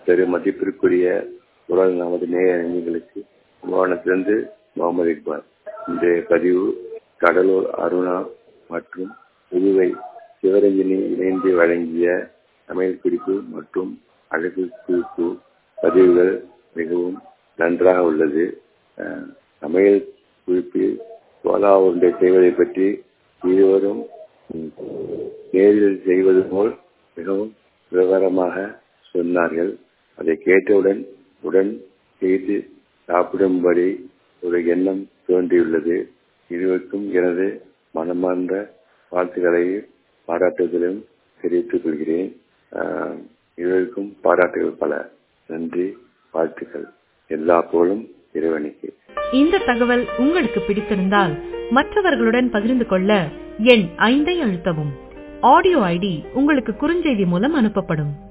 பெரு மதிப்பிற்குரிய உலக நமது நேய அறிஞர்களுக்கு கும்பகோணத்திலிருந்து முகமது இக்பால் இன்றைய பதிவு கடலூர் அருணா மற்றும் புதுவை சிவரஞ்சனி இணைந்து வழங்கிய சமையல் குறிப்பு மற்றும் அழகு குறிப்பு பதிவுகள் மிகவும் நன்றாக உள்ளது அஹ், சமையல் குறிப்பில் சோளா உருண்டை செய்வதை பற்றி இருவரும் ம், நேரில் செய்வது போல் மிகவும் விவரமாக சொன்னார்கள் அதை கேட்டவுடன் உடன் செய்து சாப்பிடும்படி ஒரு எண்ணம் தோன்றியுள்ளது இருவருக்கும் எனது மனமார்ந்த வாழ்த்துக்களையும் பாராட்டுதலையும் தெரிவித்துக் கொள்கிறேன் ஆஹ், இருவருக்கும் பாராட்டுகள் பல நன்றி வாழ்த்துக்கள் எல்லா போலும் இறைவனுக்கு இந்த தகவல் உங்களுக்கு பிடித்திருந்தால் மற்றவர்களுடன் பகிர்ந்து கொள்ள எண் ஐந்தை அழுத்தவும் ஆடியோ ஐடி உங்களுக்கு குறுஞ்செய்தி மூலம் அனுப்பப்படும்